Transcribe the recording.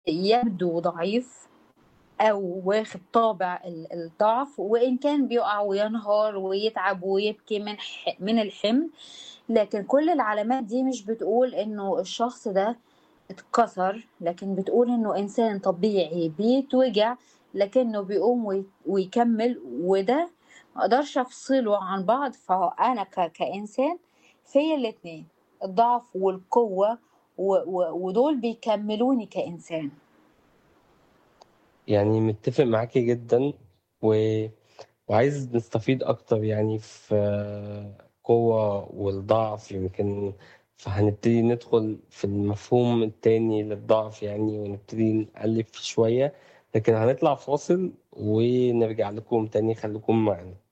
يبدو ضعيف أو واخد طابع الضعف وإن كان بيقع وينهار ويتعب ويبكي من من الحمل لكن كل العلامات دي مش بتقول إنه الشخص ده اتكسر لكن بتقول إنه إنسان طبيعي بيتوجع لكنه بيقوم ويكمل وده ما اقدرش افصله عن بعض فانا كانسان في الاتنين الضعف والقوه ودول بيكملوني كانسان يعني متفق معاكي جدا و... وعايز نستفيد أكتر يعني في قوة والضعف يمكن فهنبتدي ندخل في المفهوم التاني للضعف يعني ونبتدي نألف شوية لكن هنطلع فاصل ونرجع لكم تاني خليكم معنا